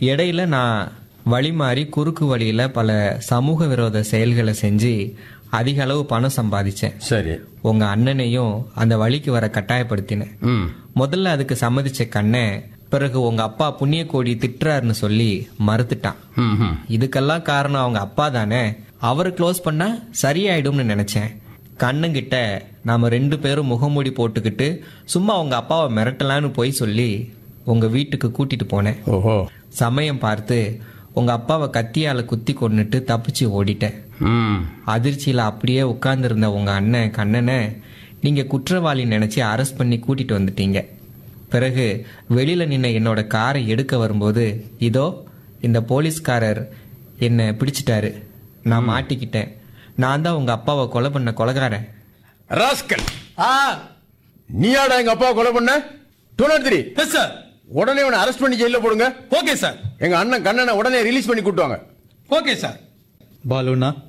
இடையில நான் வழி மாறி குறுக்கு வழியில பல சமூக விரோத செயல்களை செஞ்சு அதிக அளவு பணம் சம்பாதிச்சேன் சரி உங்க அண்ணனையும் அந்த வழிக்கு வர கட்டாயப்படுத்தினேன் ம் முதல்ல அதுக்கு சம்மதிச்ச கண்ணன் பிறகு உங்க அப்பா புண்ணிய கோடி திட்டுறாருன்னு சொல்லி மறுத்துட்டான் ம் ம் இதுக்கெல்லாம் காரணம் அவங்க அப்பா தானே அவரை க்ளோஸ் பண்ணா சரியாயிடும்னு நினைச்சேன் கண்ணுங்கிட்ட நாம ரெண்டு பேரும் முகமூடி போட்டுக்கிட்டு சும்மா உங்க அப்பாவை மிரட்டலான்னு போய் சொல்லி உங்க வீட்டுக்கு கூட்டிட்டு போனேன் ஓஹோ சமயம் பார்த்து உங்க அப்பாவை கத்தியால குத்தி கொன்னுட்டு தப்பிச்சு ஓடிட்டேன் ம் அதிர்ச்சியில அப்படியே உட்கார்ந்திருந்த உங்க அண்ணன் கண்ணனை நீங்க குற்றவாளி நினைச்சு அரெஸ்ட் பண்ணி கூட்டிட்டு வந்துட்டீங்க பிறகு வெளியில நின்ன என்னோட காரை எடுக்க வரும்போது இதோ இந்த போலீஸ்காரர் என்னை பிடிச்சிட்டாரு நான் மாட்டிக்கிட்டேன் நான் தான் உங்க அப்பாவை கொலை பண்ண கொலைகாரன் ராஸ்கல் ஆ நீயாடா எங்க அப்பா கொலை பண்ண two not three S sir உடனே அவனை அரெஸ்ட் பண்ணி ஜெயில போடுங்க ஓகே சார் எங்க அண்ணன் கண்ணனை உடனே ரிலீஸ் பண்ணி கூட்டுவாங்க ஓகே சார் பாலுண்ணா